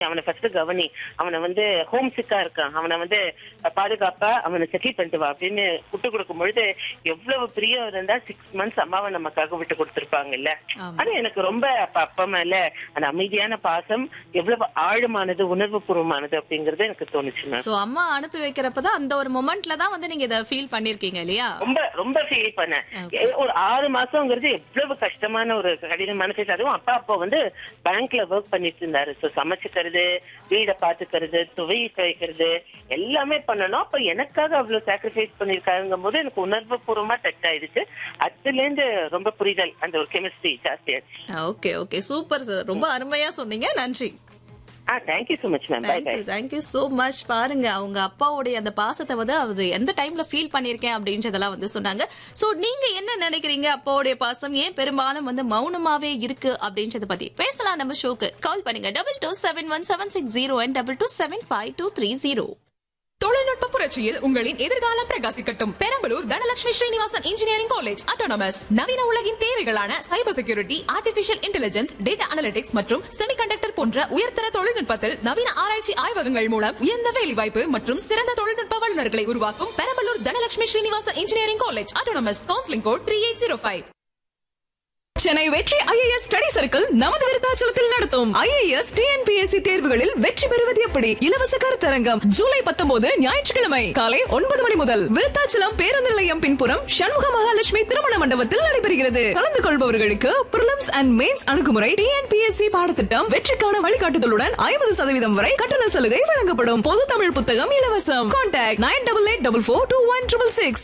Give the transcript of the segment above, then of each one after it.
அவனை ஃபர்ஸ்ட் கவனி அவனை வந்து ஹோம் சிக்கா இருக்கான் அவனை வந்து பாதுகாப்பா அவனை செட்டில் பண்ணிட்டு வா அப்படின்னு விட்டு கொடுக்கும் பொழுது எவ்வளவு பிரியம் இருந்தா சிக்ஸ் மந்த்ஸ் அம்மாவை நமக்காக விட்டு கொடுத்திருப்பாங்க இல்ல ஆமா. அது எனக்கு ரொம்ப அப்ப அப்பா மேல அந்த அமைதியான பாசம் எவ்வளவு ஆழமானது உணர்வு பூர்வமானது அப்படிங்கறது எனக்கு தோணுச்சு மேம் சோ அம்மா அனுப்பி வைக்கிறப்பதான் அந்த ஒரு மொமெண்ட்ல தான் வந்து நீங்க இத ஃபீல் பண்ணிருக்கீங்க இல்லையா ரொம்ப ரொம்ப ஃபீல் பண்ணேன் Okay. எ- ஒரு ஆறு மாசம்ங்கிறது எவ்வளவு கஷ்டமான ஒரு கடினமான ஃபேஸ் அதுவும் அப்பா அப்பா வந்து பேங்க்ல ஒர்க் பண்ணிட்டு இருந்தாரு ஸோ சமைச்சுக்கிறது வீடை பாத்துக்கிறது துவை துவைக்கிறது எல்லாமே பண்ணணும் அப்ப எனக்காக அவ்வளவு சாக்ரிஃபைஸ் பண்ணிருக்காருங்கும் போது எனக்கு உணர்வு பூர்வமா டச் ஆயிடுச்சு அதுல இருந்து ரொம்ப புரிதல் அந்த ஒரு கெமிஸ்ட்ரி ஜாஸ்தியாச்சு ஓகே ஓகே சூப்பர் சார் ரொம்ப அருமையா சொன்னீங்க நன்றி ஆ thank you so much ma'am bye bye thank you thank you so much பாருங்க அவங்க அப்பாவுடைய அந்த பாசத்தை வந்து அவர் எந்த டைம்ல ஃபீல் பண்ணிருக்கேன் அப்படின்றதெல்லாம் வந்து சொன்னாங்க சோ நீங்க என்ன நினைக்கிறீங்க அப்பாவுடைய பாசம் ஏன் பெரும்பாலும் வந்து மௌனமாவே இருக்கு அப்படின்றத பத்தி பேசலாம் நம்ம ஷோக்கு கால் பண்ணுங்க double two seven one seven six zero and double two seven five two three zero தொழில்நுட்ப புரட்சியில் உங்களின் எதிர்காலம் பிரகாசிக்கட்டும் Perambalur Dhanalakshmi Srinivasan engineering college autonomous நவீன உலகின் தேவைகளான cyber security artificial intelligence data analytics மற்றும் செமிகண்டக்டர் போன்ற உயர்தர தொழில்நுட்பத்தில் நவீன ஆராய்ச்சி ஆய்வகங்கள் மூலம் உயர்ந்த வேலைவாய்ப்பு மற்றும் சிறந்த தொழில்நுட்ப வல்லுநர்களை உருவாக்கும் Perambalur Dhanalakshmi Srinivasan engineering college autonomous counselling code three eight zero five Chennai Vetri IAS study circle நமது விருத்தாச்சலத்தில் நடத்தும் ஐஏஎஸ் டிஎன்பிஎஸ்சி தேர்வுகளில் வெற்றி பெறுவது எப்படி இலவச கருத்தரங்கம் ஜூலை பத்தொன்பது ஞாயிற்றுக்கிழமை காலை ஒன்பது மணி முதல் விருத்தாச்சலம் பேருந்து நிலையம் பின்புறம் சண்முக மகாலட்சுமி திருமண மண்டபத்தில் நடைபெறுகிறது கலந்து கொள்பவர்களுக்கு பிரிலிம்ஸ் அண்ட் மெயின்ஸ் அணுகுமுறை டிஎன்பிஎஸ்சி பாடத்திட்டம் வெற்றிக்கான வழிகாட்டுதலுடன் ஐம்பது சதவீதம் வரை கட்டண சலுகை வழங்கப்படும் பொது தமிழ் புத்தகம் இலவசம் contact nine double eight double four two one triple six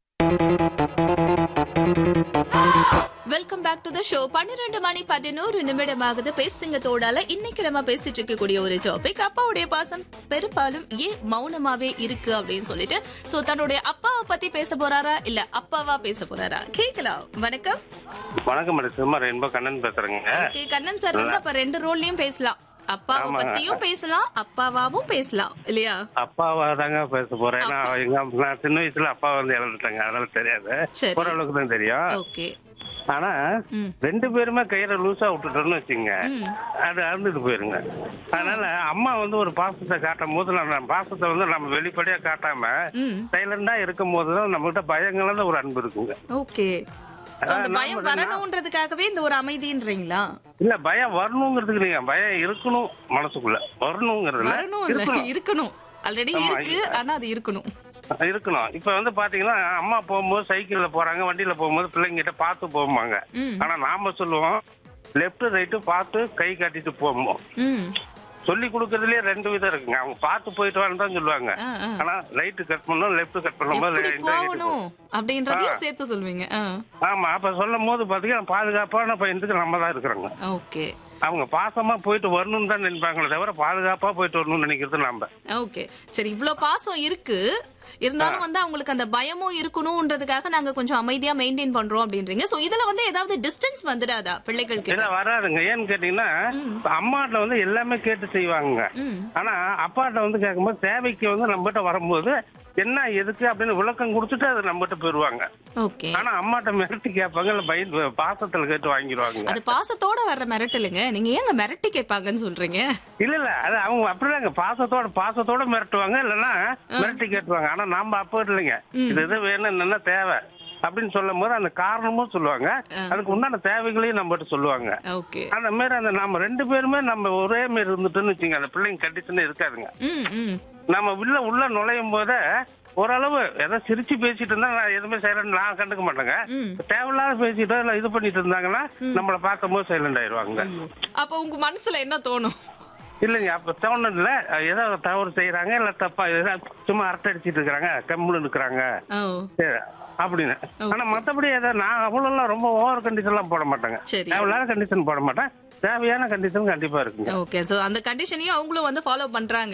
welcome back to the show பன்னிரெண்டு மணி பதினோரு நிமிடம் ஆகுது பேசுங்க தோடால இன்னைக்கு நம்ம பேசிட்டு இருக்கக்கூடிய ஒரு டாபிக் அப்பாவுடைய பாசம் பெரும்பாலும் ஏன் மௌனமாவே இருக்கு அப்படின்னு சொல்லிட்டு சோ தன்னுடைய அப்பாவை பத்தி பேச போறாரா இல்ல அப்பாவா பேச போறாரா கேக்கலாம் வணக்கம் வணக்கம் மேடம் சிம்ம ரெயின்போ கண்ணன் பேசுறேங்க ஓகே கண்ணன் சார் வந்து அப்ப ரெண்டு ரோல்லயும் பேசலாம் அப்பாவை ஆமாங்க. பத்தியும் பேசலாம் அப்பாவாவும் பேசலாம் இல்லையா அப்பாவா தாங்க பேச போறேன் ஏன்னா எங்க நான் சின்ன வயசுல அப்பா வந்து இறந்துட்டாங்க அதனால தெரியாது சரி. ஓரளவுக்கு தான் தெரியும் ஓகே ஆனா ம். ரெண்டு பேருமே கயிறை லூசா விட்டுட்டோம்னு வச்சுங்க அது அறுந்துட்டு போயிருங்க அதனால அம்மா வந்து ஒரு பாசத்தை காட்டும் போது நம்ம பாசத்தை வந்து நம்ம வெளிப்படையா காட்டாம ம் சைலண்டா இருக்கும் போதுதான் நம்ம கிட்ட பயங்களான ஒரு அன்பு இருக்குங்க ஓகே சோ அந்த ஆ, பயம் நாம- வரணும்ன்றதுக்காகவே இந்த ஒரு அமைதின்றீங்களா இல்ல பயம் வரணுங்கிறதுக்கு நீங்க பயம் இருக்கணும் மனசுக்குள்ள வரணுங்கிறதுல வரணும் இல்ல இருக்கணும். இருக்கணும் ஆல்ரெடி ஆமா, இருக்கு இல்ல. ஆனா அது இருக்கணும் இருக்கணும் இப்ப வந்து பாத்தீங்கன்னா அம்மா போகும்போது சைக்கிள்ல போறாங்க வண்டியில போகும்போது பிள்ளைங்க கிட்ட பார்த்து போவாங்க ம். ஆனா நாம சொல்லுவோம் லெஃப்ட் ரைட்டு பார்த்து கை காட்டிட்டு போவோம் ம் சொல்லி கொடுக்கறதுலயே ரெண்டு விதம் இருக்குங்க அவங்க பார்த்து போயிட்டு வான்னு தான் சொல்லுவாங்க ஆ, ஆ. ஆனா ரைட்டு கட் பண்ணணும் லெஃப்ட் கட் பண்ணும்போது எப்படி இந்த right போகணும் அப்படின்றதையும் ஆ. சேர்த்து சொல்வீங்க ஆமா அப்ப சொல்லும் போது பாத்தீங்கன்னா பாதுகாப்பான பையனுக்கு நம்ம தான் இருக்கிறோங்க ஓகே அவங்க பாசமா போயிட்டு வரணும்னு தான் நினைப்பாங்களே தவிர பாதுகாப்பா போயிட்டு வரணும்னு நினைக்கிறது நாம ஓகே சரி இவ்ளோ பாசம் இருக்கு இருந்தாலும் வந்து அவங்களுக்கு அந்த பயமும் இருக்கணும்ன்றதுக்காக நாங்க கொஞ்சம் அமைதியா மெயின்டைன் பண்றோம் அப்படின்றீங்க சோ இதுல வந்து ஏதாவது டிஸ்டன்ஸ் வந்துடாதா பிள்ளைகள் இல்ல கிட்ட வராதுங்க ஏன்னு கேட்டீங்கன்னா இப்ப அம்மாட்ட வந்து எல்லாமே கேட்டு செய்வாங்க ம் ஆனா அப்பாட்ட வந்து கேட்கும்போது தேவைக்கு வந்து நம்மகிட்ட வரும்போது என்ன எதுக்கு அப்படின்னு விளக்கம் கொடுத்துட்டு அது நம்மகிட்ட போயிருவாங்க ஓகே ஆனா அம்மாட்ட மிரட்டி கேட்பாங்க இல்ல பயந்து பாசத்துல கேட்டு வாங்கிடுவாங்க அது பாசத்தோட வர்ற மிரட்டலுங்க நீங்க ஏங்க மிரட்டி கேட்பாங்கன்னு சொல்றீங்க இல்ல இல்ல அது அவங்க அப்படிதாங்க பாசத்தோட பாசத்தோட மிரட்டுவாங்க இல்லைன்னா மிரட்டி கேட்டுவாங்க ஆனா நாம அப்ப இல்லைங்க இது இது வேணும் என்னென்ன தேவை அப்படின்னு சொல்லும் போது அந்த காரணமும் சொல்லுவாங்க அதுக்கு உண்டான தேவைகளையும் நம்மகிட்ட சொல்லுவாங்க ஓகே அந்த மாதிரி அந்த நம்ம ரெண்டு பேருமே நம்ம ஒரே மாதிரி இருந்துட்டோம்னு வச்சுங்க அந்த பிள்ளைங்க கண்டிஷனே இருக்காதுங்க ம் ம் நம்ம உள்ள உள்ள நுழையும் போதே ஓரளவு ஏதோ சிரிச்சு பேசிட்டு இருந்தா நான் எதுவுமே சைலண்ட் நான் கண்டுக்க மாட்டேங்க ம். தேவையில்லாத பேசிட்டோ இல்ல இது பண்ணிட்டு இருந்தாங்கன்னா நம்மள பார்க்கும் போது சைலண்ட் ஆயிடுவாங்க அப்ப உங்க மனசுல என்ன தோணும் இல்லைங்க அப்ப தோணுதுல ஏதோ தவறு செய்யறாங்க இல்ல தப்பா ஏதோ சும்மா அரட்டை அடிச்சிட்டு இருக்கிறாங்க கம்முன்னு இருக்கிறாங்க ஓ சரி, அப்படின்னு ஆனா மத்தபடி ஏதோ நான் அவ்வளவு எல்லாம் ரொம்ப ஓவர் கண்டிஷன் எல்லாம் போட மாட்டேங்க சரி. தேவையில்லாத கண்டிஷன் போட மாட்டேன் தேவையான கண்டிஷன் கண்டிப்பா இருக்குங்க ஓகே சோ அந்த கண்டிஷனையும் அவங்களும் வந்து ஃபாலோ பண்றாங்க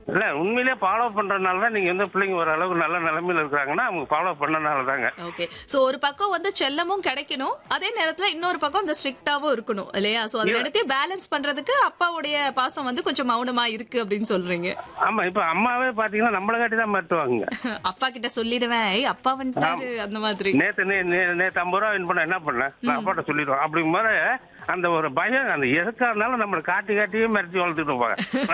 இல்ல உண்மையிலேயே ஃபாலோ பண்றதுனால தான் நீங்க வந்து பிள்ளைங்க ஒரு அளவுக்கு நல்ல நிலைமையில இருக்கிறாங்கன்னா அவங்க ஃபாலோ பண்ணனால தாங்க ஓகே சோ ஒரு பக்கம் வந்து செல்லமும் கிடைக்கணும் அதே நேரத்துல இன்னொரு பக்கம் இந்த ஸ்ட்ரிக்டாவும் இருக்கணும் இல்லையா சோ அது ரெண்டுத்தையும் பேலன்ஸ் பண்றதுக்கு அப்பாவுடைய பாசம் வந்து கொஞ்சம் மௌனமா இருக்கு அப்படின்னு சொல்றீங்க ஆமா இப்ப அம்மாவே பாத்தீங்கன்னா நம்மள காட்டி தான் மிரட்டுவாங்க அப்பா கிட்ட சொல்லிடுவேன் "ஏய், அப்பா வந்துட்டாரு அந்த மாதிரி நேத்து நே- நே- நேத்து ஐம்பது ரூபா வின் பண்ண என்ன பண்ணேன் நான் அப்பாட்ட சொல்லிடுவேன் அப்படிங்கும் போது அந்த ஒரு பயம் அந்த எதுக்கா இருந்தாலும் நம்மளை காட்டி காட்டியே மிரட்டி வளர்த்துட்டு இருப்பாங்க